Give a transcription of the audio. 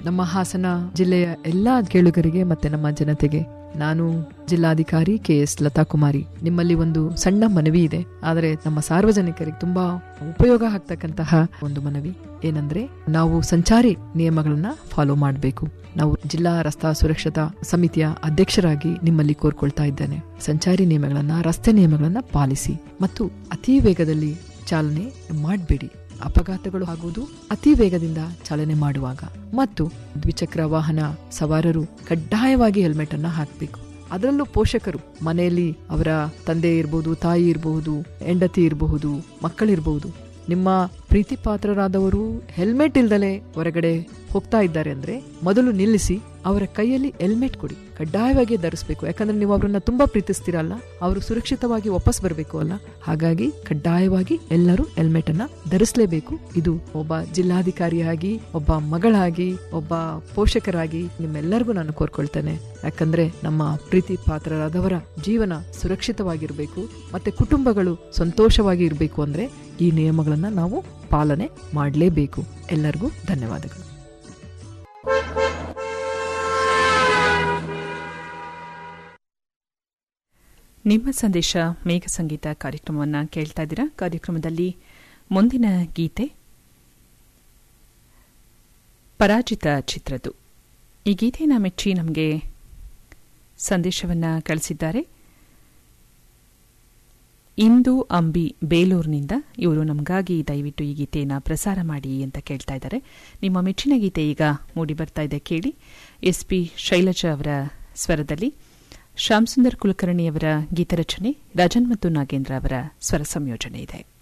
ನಮ್ಮ ಹಾಸನ ಜಿಲ್ಲೆಯ ಎಲ್ಲಾ ಕೇಳುಗರಿಗೆ ಮತ್ತೆ ನಮ್ಮ ಜನತೆಗೆ ನಾನು ಜಿಲ್ಲಾಧಿಕಾರಿ ಕೆ ಎಸ್ ಲತಾ ಕುಮಾರಿ ನಿಮ್ಮಲ್ಲಿ ಒಂದು ಸಣ್ಣ ಮನವಿ ಇದೆ ಆದರೆ ನಮ್ಮ ಸಾರ್ವಜನಿಕರಿಗೆ ತುಂಬಾ ಉಪಯೋಗ ಆಗ್ತಕ್ಕಂತಹ ಒಂದು ಮನವಿ ಏನಂದ್ರೆ ನಾವು ಸಂಚಾರಿ ನಿಯಮಗಳನ್ನ ಫಾಲೋ ಮಾಡಬೇಕು ನಾವು ಜಿಲ್ಲಾ ರಸ್ತಾ ಸುರಕ್ಷತಾ ಸಮಿತಿಯ ಅಧ್ಯಕ್ಷರಾಗಿ ನಿಮ್ಮಲ್ಲಿ ಕೋರ್ಕೊಳ್ತಾ ಇದ್ದೇನೆ ಸಂಚಾರಿ ನಿಯಮಗಳನ್ನ ರಸ್ತೆ ನಿಯಮಗಳನ್ನ ಪಾಲಿಸಿ ಮತ್ತು ಅತಿ ವೇಗದಲ್ಲಿ ಚಾಲನೆ ಮಾಡಬೇಡಿ ಅಪಘಾತಗಳು ಆಗುವುದು ಅತಿ ವೇಗದಿಂದ ಚಾಲನೆ ಮಾಡುವಾಗ ಮತ್ತು ದ್ವಿಚಕ್ರ ವಾಹನ ಸವಾರರು ಕಡ್ಡಾಯವಾಗಿ ಹೆಲ್ಮೆಟ್ ಅನ್ನ ಹಾಕಬೇಕು ಅದರಲ್ಲೂ ಪೋಷಕರು ಮನೆಯಲ್ಲಿ ಅವರ ತಂದೆ ಇರಬಹುದು ತಾಯಿ ಇರಬಹುದು ಹೆಂಡತಿ ಇರಬಹುದು ಮಕ್ಕಳಿರಬಹುದು ನಿಮ್ಮ ಪ್ರೀತಿ ಪಾತ್ರರಾದವರು ಹೆಲ್ಮೆಟ್ ಇಲ್ದಲೆ ಹೊರಗಡೆ ಹೋಗ್ತಾ ಇದ್ದಾರೆ ಅಂದ್ರೆ ಮೊದಲು ನಿಲ್ಲಿಸಿ ಅವರ ಕೈಯಲ್ಲಿ ಹೆಲ್ಮೆಟ್ ಕೊಡಿ ಕಡ್ಡಾಯವಾಗಿ ಧರಿಸಬೇಕು ಯಾಕಂದ್ರೆ ನೀವು ಅವರನ್ನ ತುಂಬಾ ಪ್ರೀತಿಸ್ತೀರಲ್ಲ ಅವರು ಸುರಕ್ಷಿತವಾಗಿ ವಾಪಸ್ ಬರಬೇಕು ಅಲ್ಲ ಹಾಗಾಗಿ ಕಡ್ಡಾಯವಾಗಿ ಎಲ್ಲರೂ ಹೆಲ್ಮೆಟ್ ಅನ್ನ ಧರಿಸಲೇಬೇಕು ಇದು ಒಬ್ಬ ಜಿಲ್ಲಾಧಿಕಾರಿಯಾಗಿ ಒಬ್ಬ ಮಗಳಾಗಿ ಒಬ್ಬ ಪೋಷಕರಾಗಿ ನಿಮ್ಮೆಲ್ಲರಿಗೂ ನಾನು ಕೋರ್ಕೊಳ್ತೇನೆ ಯಾಕಂದ್ರೆ ನಮ್ಮ ಪ್ರೀತಿ ಪಾತ್ರರಾದವರ ಜೀವನ ಸುರಕ್ಷಿತವಾಗಿರಬೇಕು ಮತ್ತೆ ಕುಟುಂಬಗಳು ಸಂತೋಷವಾಗಿ ಇರಬೇಕು ಅಂದ್ರೆ ಈ ನಿಯಮಗಳನ್ನ ನಾವು ಪಾಲನೆ ಮಾಡಲೇಬೇಕು ಎಲ್ಲರಿಗೂ ಧನ್ಯವಾದಗಳು ನಿಮ್ಮ ಸಂದೇಶ ಮೇಘ ಸಂಗೀತ ಕಾರ್ಯಕ್ರಮವನ್ನು ಕೇಳ್ತಾ ಇದ್ದೀರಾ ಕಾರ್ಯಕ್ರಮದಲ್ಲಿ ಮುಂದಿನ ಗೀತೆ ಪರಾಜಿತ ಚಿತ್ರದ್ದು ಈ ಗೀತೆಯನ್ನು ಮೆಚ್ಚಿ ನಮಗೆ ಸಂದೇಶವನ್ನು ಕಳಿಸಿದ್ದಾರೆ ಇಂದು ಅಂಬಿ ಬೇಲೂರಿನಿಂದ ಇವರು ನಮಗಾಗಿ ದಯವಿಟ್ಟು ಈ ಗೀತೆಯನ್ನು ಪ್ರಸಾರ ಮಾಡಿ ಅಂತ ಕೇಳ್ತಾ ಇದ್ದಾರೆ ನಿಮ್ಮ ಮೆಚ್ಚಿನ ಗೀತೆ ಈಗ ಮೂಡಿ ಬರ್ತಾ ಇದೆ ಕೇಳಿ ಎಸ್ ಪಿ ಶೈಲಜಾ ಅವರ ಸ್ವರದಲ್ಲಿ ಶ್ಯಾಮ್ ಸುಂದರ್ ಕುಲಕರ್ಣಿಯವರ ಗೀತರಚನೆ ರಾಜನ್ ಮತ್ತು ನಾಗೇಂದ್ರ ಅವರ ಸ್ವರ ಸಂಯೋಜನೆ ಇದೆ